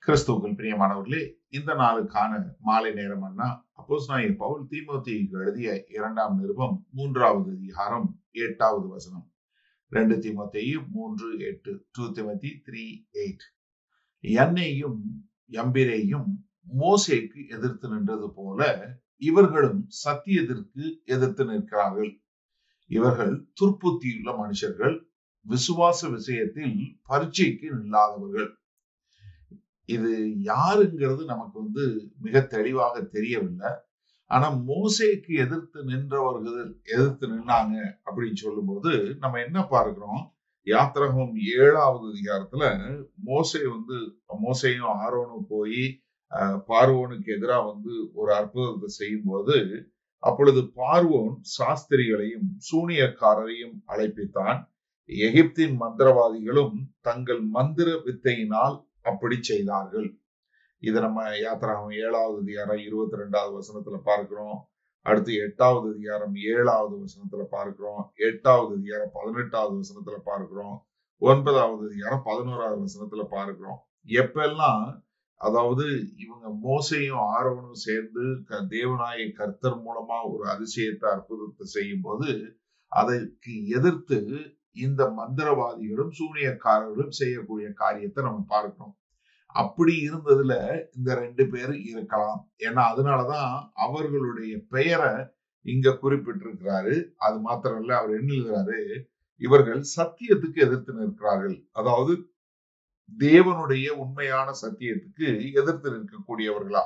கிறிஸ்துவுக்குள் பிரியமானவர்களே இந்த நாளுக்கான மாலை நேரம்னா அப்போஸ் நான் பவுல் தீமோத்திக்கு எழுதிய இரண்டாம் நிருபம் மூன்றாவது அதிகாரம் எட்டாவது வசனம் ரெண்டு தீமோத்தேயும் மூன்று எட்டு டூ திமத்தி த்ரீ எயிட் என்னையும் எம்பிரேயும் மோசேக்கு எதிர்த்து நின்றது போல இவர்களும் சத்தியத்திற்கு எதிர்த்து நிற்கிறார்கள் இவர்கள் துர்ப்புத்தியுள்ள மனுஷர்கள் விசுவாச விஷயத்தில் பரீட்சைக்கு நில்லாதவர்கள் இது யாருங்கிறது நமக்கு வந்து மிக தெளிவாக தெரியவில்லை ஆனா மோசேக்கு எதிர்த்து நின்றவர்கள் எதிர்த்து நின்னாங்க அப்படின்னு சொல்லும்போது நம்ம என்ன பார்க்கிறோம் யாத்திரகம் ஏழாவது அதிகாரத்துல மோசே வந்து மோசையும் ஆரோனும் போய் பார்வோனுக்கு எதிராக வந்து ஒரு அற்புதத்தை செய்யும் போது அப்பொழுது பார்வோன் சாஸ்திரிகளையும் சூனியக்காரரையும் அழைப்பித்தான் எகிப்தின் மந்திரவாதிகளும் தங்கள் மந்திர வித்தையினால் அப்படி செய்தார்கள் இதை நம்ம யாத்திராகம் ஏழாவது அதிகாரம் இருபத்தி ரெண்டாவது வசனத்துல பார்க்கிறோம் அடுத்து எட்டாவது அதிகாரம் ஏழாவது வசனத்துல பார்க்கிறோம் எட்டாவது அதிகாரம் பதினெட்டாவது வசனத்துல பார்க்கிறோம் ஒன்பதாவது அதிகாரம் பதினோராவது வசனத்துல பார்க்கிறோம் எப்பெல்லாம் அதாவது இவங்க மோசையும் ஆரோனும் சேர்ந்து தேவநாய கர்த்தர் மூலமா ஒரு அதிசயத்தை அற்புதத்தை செய்யும் போது அதற்கு எதிர்த்து இந்த மந்திரவாதிகளும் சூனியக்காரர்களும் செய்யக்கூடிய காரியத்தை நம்ம பார்க்கிறோம் அப்படி இருந்ததுல இந்த ரெண்டு பேர் இருக்கலாம் ஏன்னா அதனாலதான் அவர்களுடைய பெயரை இங்க குறிப்பிட்டிருக்கிறாரு அது மாத்திரம் இல்ல அவர் என்ன எழுதுறாரு இவர்கள் சத்தியத்துக்கு எதிர்த்து நிற்கிறார்கள் அதாவது தேவனுடைய உண்மையான சத்தியத்துக்கு எதிர்த்து நிற்கக்கூடியவர்களா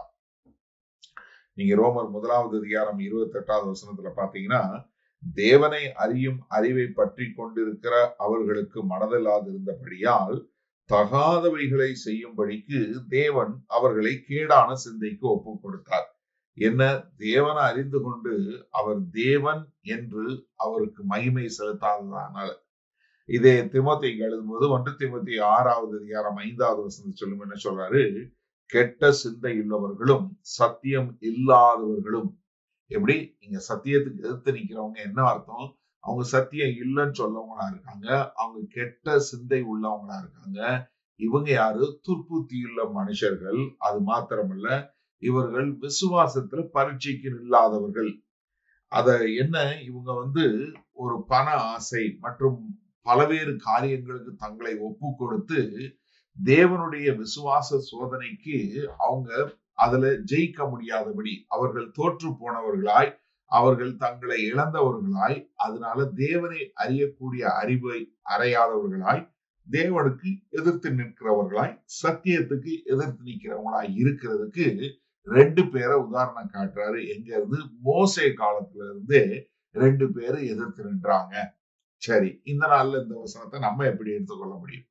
நீங்க ரோமர் முதலாவது அதிகாரம் இருபத்தி எட்டாவது வசனத்துல பாத்தீங்கன்னா தேவனை அறியும் அறிவை பற்றி கொண்டிருக்கிற அவர்களுக்கு மனதில்லாது இருந்தபடியால் தகாதவைகளை செய்யும்படிக்கு தேவன் அவர்களை கேடான சிந்தைக்கு ஒப்பு கொடுத்தார் என்ன தேவனை அறிந்து கொண்டு அவர் தேவன் என்று அவருக்கு மகிமை செலுத்தாததானால இதே திமுத்தை எழுதும்போது ஒன்று திமுத்தி ஆறாவது அதிகாரம் ஐந்தாவது வசனம் சொல்லும் என்ன சொல்றாரு கெட்ட சிந்தை உள்ளவர்களும் சத்தியம் இல்லாதவர்களும் எப்படி இங்க சத்தியத்துக்கு எதிர்த்து நிக்கிறவங்க என்ன அர்த்தம் அவங்க சத்தியம் இல்லைன்னு சொல்லவங்களா இருக்காங்க அவங்க கெட்ட சிந்தை உள்ளவங்களா இருக்காங்க இவங்க யாரு துர்ப்புத்தியுள்ள மனுஷர்கள் அது மாத்திரமல்ல இவர்கள் விசுவாசத்துல பரீட்சைக்கு இல்லாதவர்கள் அத என்ன இவங்க வந்து ஒரு பண ஆசை மற்றும் பலவேறு காரியங்களுக்கு தங்களை ஒப்பு கொடுத்து தேவனுடைய விசுவாச சோதனைக்கு அவங்க அதுல ஜெயிக்க முடியாதபடி அவர்கள் தோற்று போனவர்களாய் அவர்கள் தங்களை இழந்தவர்களாய் அதனால தேவனை அறியக்கூடிய அறிவை அறையாதவர்களாய் தேவனுக்கு எதிர்த்து நிற்கிறவர்களாய் சத்தியத்துக்கு எதிர்த்து நிற்கிறவங்களாய் இருக்கிறதுக்கு ரெண்டு பேரை உதாரணம் காட்டுறாரு எங்க இருந்து மோசே காலத்துல இருந்தே ரெண்டு பேரும் எதிர்த்து நின்றாங்க சரி இந்த நாள்ல இந்த வசனத்தை நம்ம எப்படி எடுத்துக்கொள்ள முடியும்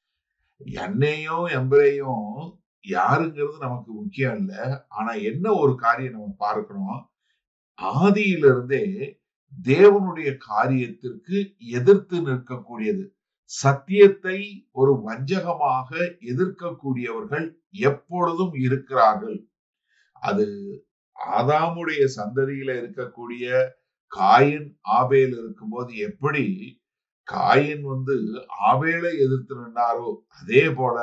என்னையும் எம்பரையும் யாருங்கிறது நமக்கு முக்கியம் இல்லை ஆனா என்ன ஒரு காரியம் நம்ம பார்க்கிறோம் ஆதியிலிருந்தே தேவனுடைய காரியத்திற்கு எதிர்த்து நிற்கக்கூடியது சத்தியத்தை ஒரு வஞ்சகமாக எதிர்க்கக்கூடியவர்கள் எப்பொழுதும் இருக்கிறார்கள் அது ஆதாமுடைய சந்ததியில இருக்கக்கூடிய காயின் ஆபேல் இருக்கும்போது எப்படி காயின் வந்து ஆபேலை எதிர்த்து நின்றாரோ அதே போல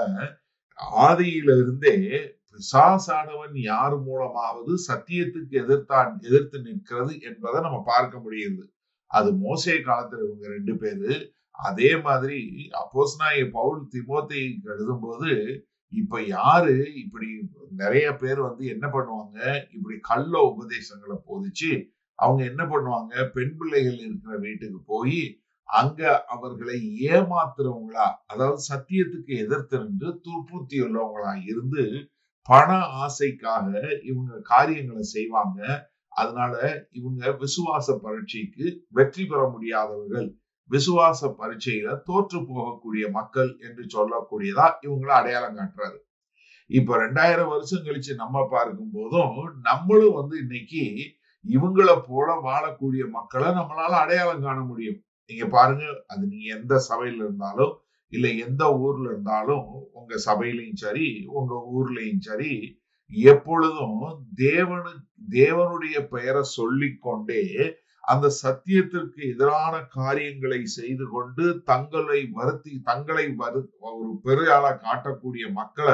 ஆதியில இருந்தே பிசாசானவன் யார் மூலமாவது சத்தியத்துக்கு எதிர்த்தான் எதிர்த்து நிற்கிறது என்பதை நம்ம பார்க்க முடியுது அது மோசே காலத்துல இவங்க ரெண்டு பேரு அதே மாதிரி அப்போஸ்னாய பவுல் திமோத்தை எழுதும்போது இப்ப யாரு இப்படி நிறைய பேர் வந்து என்ன பண்ணுவாங்க இப்படி கள்ள உபதேசங்களை போதிச்சு அவங்க என்ன பண்ணுவாங்க பெண் பிள்ளைகள் இருக்கிற வீட்டுக்கு போய் அங்க அவர்களை ஏமாத்துறவங்களா அதாவது சத்தியத்துக்கு எதிர்த்து நின்று துர்புத்தி உள்ளவங்களா இருந்து பண ஆசைக்காக இவங்க காரியங்களை செய்வாங்க அதனால இவங்க விசுவாச பரீட்சைக்கு வெற்றி பெற முடியாதவர்கள் விசுவாச பரீட்சையில தோற்று போகக்கூடிய மக்கள் என்று சொல்லக்கூடியதா இவங்கள அடையாளம் காட்டுறாரு இப்ப ரெண்டாயிரம் வருஷம் கழிச்சு நம்ம பார்க்கும் போதும் நம்மளும் வந்து இன்னைக்கு இவங்கள போல வாழக்கூடிய மக்களை நம்மளால அடையாளம் காண முடியும் நீங்க பாருங்க அது நீங்க எந்த சபையில இருந்தாலும் இல்ல எந்த ஊர்ல இருந்தாலும் உங்க சபையிலையும் சரி உங்க ஊர்லயும் சரி எப்பொழுதும் தேவனு தேவனுடைய பெயரை சொல்லிக் கொண்டே அந்த சத்தியத்திற்கு எதிரான காரியங்களை செய்து கொண்டு தங்களை வருத்தி தங்களை வரு ஒரு பெரியாளா காட்டக்கூடிய மக்களை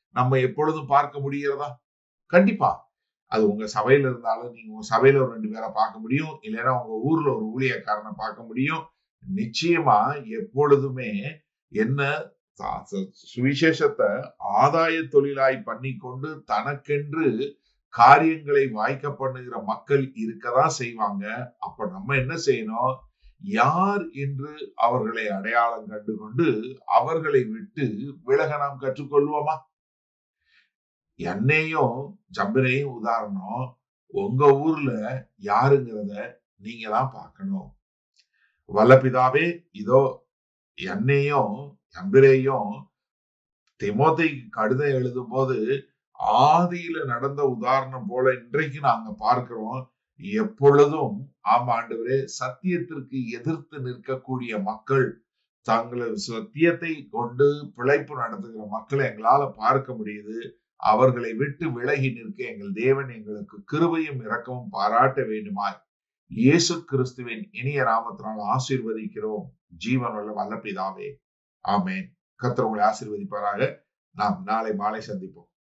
நம்ம எப்பொழுதும் பார்க்க முடிகிறதா கண்டிப்பா அது உங்க சபையில இருந்தாலும் நீங்க உங்க சபையில ஒரு ரெண்டு பேரை பார்க்க முடியும் இல்லைன்னா உங்க ஊர்ல ஒரு ஊழியக்காரனை பார்க்க முடியும் நிச்சயமா எப்பொழுதுமே என்ன ச- ச- சுவிசேஷத்தை ஆதாய தொழிலாய் பண்ணி கொண்டு தனக்கென்று காரியங்களை வாய்க்க பண்ணுகிற மக்கள் இருக்கதான் செய்வாங்க அப்ப நம்ம என்ன செய்யணும் யார் என்று அவர்களை அடையாளம் கண்டு கொண்டு அவர்களை விட்டு விலக நாம் கற்றுக்கொள்வோமா என்னையும் ஜம்பரையும் உதாரணம் உங்க ஊர்ல யாருங்கிறத நீங்க தான் பார்க்கணும் வல்லபிதாவே இதோ என்னையும் எம்பிரையும் திமோத்தைக்கு கடிதம் எழுதும் போது ஆதியில நடந்த உதாரணம் போல இன்றைக்கு நாங்க பார்க்கிறோம் எப்பொழுதும் ஆமா ஆண்டவரே சத்தியத்திற்கு எதிர்த்து நிற்கக்கூடிய மக்கள் தங்களது சத்தியத்தை கொண்டு பிழைப்பு நடத்துகிற மக்களை எங்களால பார்க்க முடியுது அவர்களை விட்டு விலகி நிற்க எங்கள் தேவன் எங்களுக்கு கிருபையும் இரக்கமும் பாராட்ட வேண்டுமாய் இயேசு கிறிஸ்துவின் இனிய நாமத்தினால் ஆசீர்வதிக்கிறோம் ஜீவனுள்ள வல்ல பிதாவே ஆமேன் கர்த்தர் உங்களை ஆசீர்வதிப்பாராக நாம் நாளை மாலை சந்திப்போம்